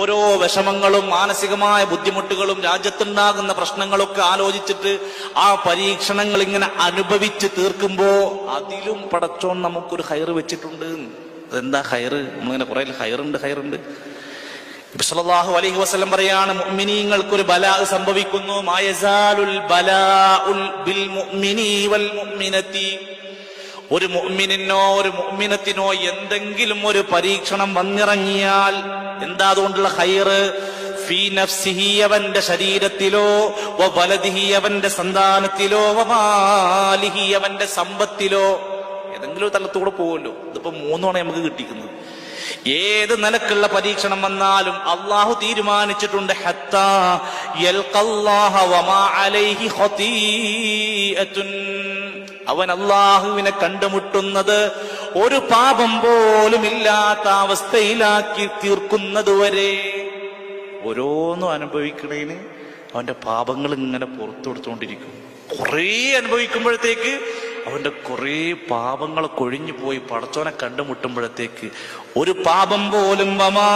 ഓരോ വിഷമങ്ങളും മാനസികമായ ബുദ്ധിമുട്ടുകളും രാജ്യത്തുണ്ടാകുന്ന പ്രശ്നങ്ങളൊക്കെ ആലോചിച്ചിട്ട് ആ പരീക്ഷണങ്ങൾ ഇങ്ങനെ അനുഭവിച്ച് തീർക്കുമ്പോ അതിലും പടച്ചോൻ നമുക്കൊരു ഹയർ വെച്ചിട്ടുണ്ട് അതെന്താ ഹയർ നമ്മളിങ്ങനെ കുറെ ഹയറുണ്ട് ഹയറുണ്ട് സല്ലല്ലാഹു അലൈഹി വസല്ലം പറയാണ് മുഅ്മിനീങ്ങൾക്ക് ഒരു ബലാ സംഭവിക്കുന്നു മായസാലുൽ ബലാഉൽ ബിൽ മുഅ്മിനി വൽ മുഅ്മിനത്തി ഒരു മുഅ്മിനിനോ ഒരു മുഅ്മിനത്തിനോ എന്തെങ്കിലും ഒരു പരീക്ഷണം വന്നിറങ്ങിയാൽ എന്താ അതുകൊണ്ടുള്ള ഹൈറ് ഫീ നഫ്സിഹി അവന്റെ ശരീരത്തിലോ വ വലദിഹി അവന്റെ സന്താനത്തിലോ വ മാലിഹി അവന്റെ സമ്പത്തിലോ ഏതെങ്കിലും ഒരു തലത്തൂടെ പോകുമല്ലോ ഇതിപ്പോ മൂന്നോണെ നമുക്ക് കിട്ടിക്കുന്നത് ഏത് നിലക്കുള്ള പരീക്ഷണം വന്നാലും അള്ളാഹു തീരുമാനിച്ചിട്ടുണ്ട് ഹത്താ യൽഖല്ലാഹ വമാ അലൈഹി ഖതീഅത്തുൻ. അവൻ അള്ളാഹുവിനെ കണ്ടുമുട്ടുന്നത് ഒരു പാപം പോലും ഇല്ലാത്ത അവസ്ഥയിലാക്കി തീർക്കുന്നത് വരെ ഓരോന്നും അനുഭവിക്കണേന് അവന്റെ പാപങ്ങൾ ഇങ്ങനെ പുറത്തു കൊടുത്തുകൊണ്ടിരിക്കും കുറേ അനുഭവിക്കുമ്പോഴത്തേക്ക് അവന്റെ കുറേ പാപങ്ങൾ കൊഴിഞ്ഞു പോയി പടച്ചോനെ കണ്ടുമുട്ടുമ്പോഴത്തേക്ക് ഒരു പാപം പോലും വമാ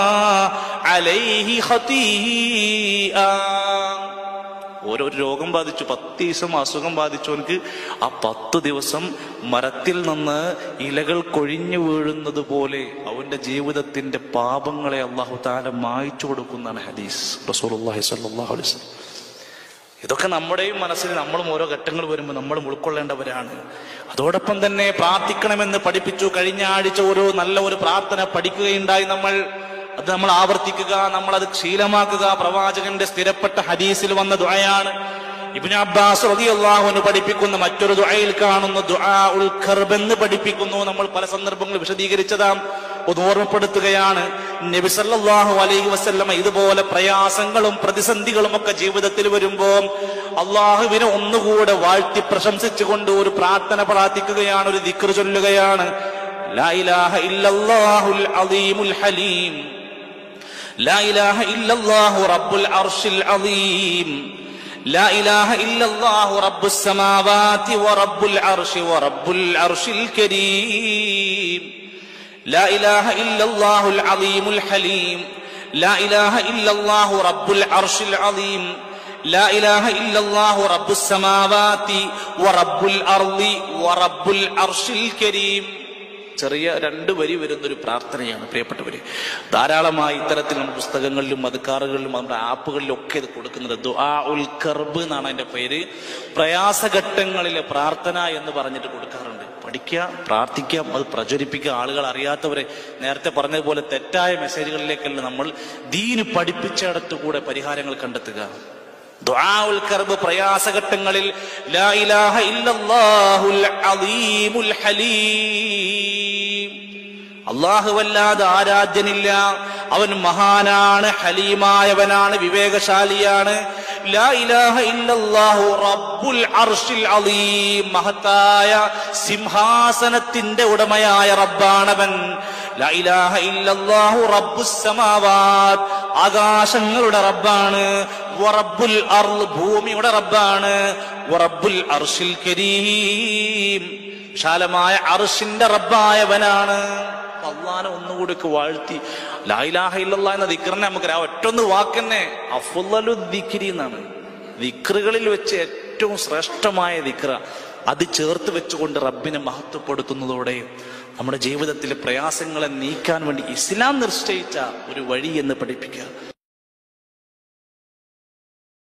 അലൈഹി ഖതീഅ. ഓരോ രോഗം ബാധിച്ചു പത്ത് ദിവസം അസുഖം ബാധിച്ചവനക്ക് ആ പത്ത് ദിവസം മരത്തിൽ നിന്ന് ഇലകൾ കൊഴിഞ്ഞു വീഴുന്നത് പോലെ അവന്റെ ജീവിതത്തിന്റെ പാപങ്ങളെ അള്ളാഹു താല മായ്ച്ചു കൊടുക്കുന്നതാണ് ഹദീസ് റസൂലുള്ളാഹി സ്വല്ലല്ലാഹു അലൈഹി വസല്ലം ഇതൊക്കെ നമ്മുടെയും മനസ്സിൽ നമ്മളും ഓരോ ഘട്ടങ്ങൾ വരുമ്പോൾ നമ്മളും ഉൾക്കൊള്ളേണ്ടവരാണ് അതോടൊപ്പം തന്നെ പ്രാർത്ഥിക്കണമെന്ന് പഠിപ്പിച്ചു കഴിഞ്ഞ ആഴ്ച ഒരു നല്ല ഒരു പ്രാർത്ഥന പഠിക്കുകയുണ്ടായി നമ്മൾ അത് നമ്മൾ ആവർത്തിക്കുക നമ്മൾ അത് ശീലമാക്കുക പ്രവാചകന്റെ സ്ഥിരപ്പെട്ട ഹദീസിൽ വന്ന ദുആയാണ് ഇബ്നു അബ്ബാസ് റളിയല്ലാഹുവിന് പഠിപ്പിക്കുന്ന മറ്റൊരു ദുആയിൽ കാണുന്ന ദുആ ഉൽ ഖർബ് എന്ന് പഠിപ്പിക്കുന്നു നമ്മൾ പല സന്ദർഭങ്ങളിൽ വിശദീകരിച്ചതാം ഒന്ന് ഓർമ്മപ്പെടുത്തുകയാണ് നബി സല്ലല്ലാഹു അലൈഹി വസല്ലമ ഇതുപോലെ പ്രയാസങ്ങളും പ്രതിസന്ധികളും ഒക്കെ ജീവിതത്തിൽ വരുമ്പോ അള്ളാഹുവിനെ ഒന്നുകൂടെ വാഴ്ത്തി പ്രശംസിച്ചുകൊണ്ട് ഒരു പ്രാർത്ഥന പ്രാർത്ഥിക്കുകയാണ് ഒരു ദിക്ർ ചൊല്ലുകയാണ് ലാ ഇലാഹ ഇല്ലല്ലാഹുൽ അലീമുൽ ഹലീം لا إله إلا الله رب العرش العظيم لا إله إلا الله رب السماوات ورب العرش ورب العرش الكريم لا إله إلا الله العظيم الحليم لا إله إلا الله رب العرش العظيم لا إله إلا الله رب السماوات ورب الأرض ورب العرش الكريم ചെറിയ രണ്ട് വരി വരുന്നൊരു പ്രാർത്ഥനയാണ് പ്രിയപ്പെട്ടവര് ധാരാളമായി ഇത്തരത്തിൽ നമ്മുടെ പുസ്തകങ്ങളിലും മതക്കാറുകളിലും നമ്മുടെ ആപ്പുകളിലും ഒക്കെ ഇത് കൊടുക്കുന്നത് ദുആ ഉൽ കർബ് എന്നാണ് അതിന്റെ പേര് പ്രയാസഘട്ടങ്ങളിലെ പ്രാർത്ഥന എന്ന് പറഞ്ഞിട്ട് കൊടുക്കാറുണ്ട് പഠിക്കുക പ്രാർത്ഥിക്കുക അത് പ്രചരിപ്പിക്കുക ആളുകൾ അറിയാത്തവരെ നേരത്തെ പറഞ്ഞതുപോലെ തെറ്റായ മെസ്സേജുകളിലേക്കല്ല നമ്മൾ ദീന് പഠിപ്പിച്ചിടത്തു കൂടെ പരിഹാരങ്ങൾ കണ്ടെത്തുക ദുആഉൽ കർബ് പ്രയാസഘട്ടങ്ങളിൽ ലാ ഇലാഹ ഇല്ലല്ലാഹുൽ അലീമുൽ ഹലീം അല്ലാഹുവല്ലാതെ ആരാധ്യനില്ല അവൻ മഹാനാണ് ഹലീമായവനാണ് വിവേകശാലിയാണ് ലാ ഇലാഹ ഇല്ലല്ലാഹു റബ്ബുൽ അർഷിൽ അലീം മഹത്തായ സിംഹാസനത്തിന്റെ ഉടമയായ റബ്ബാണവൻ ലാ ഇലാഹ ഇല്ലല്ലാഹു റബ്ബുസ് സമാവാത് ആകാശങ്ങളുടെ റബ്ബാണ് വറബ്ബുൽ അർള് ഭൂമിയുടെ റബ്ബാണ് വറബ്ബുൽ അർഷിൽ കരീം വിശാലമായ അർഷിന്റെ റബ്ബായവനാണ് അള്ളാനെ ഒന്നുകൂടി ഒക്കെ വാഴ്ത്തി ലായിലാഹ ഇല്ലല്ലാ എന്ന ദിക്റിനെ നമുക്ക് ആ ഒറ്റൊന്ന് വാക്കന്നെ അഫുല്ലു ദിക്രി എന്നാണ് ദിക്റുകളിൽ വെച്ച് ഏറ്റവും ശ്രേഷ്ഠമായ ദിക്ര അത് ചേർത്ത് വെച്ചുകൊണ്ട് റബ്ബിനെ മഹത്വപ്പെടുത്തുന്നതോടെ നമ്മുടെ ജീവിതത്തിലെ പ്രയാസങ്ങളെ നീക്കാൻ വേണ്ടി ഇസ്ലാം നിശ്ചയിച്ച ഒരു വഴി എന്ന് പഠിപ്പിക്കുക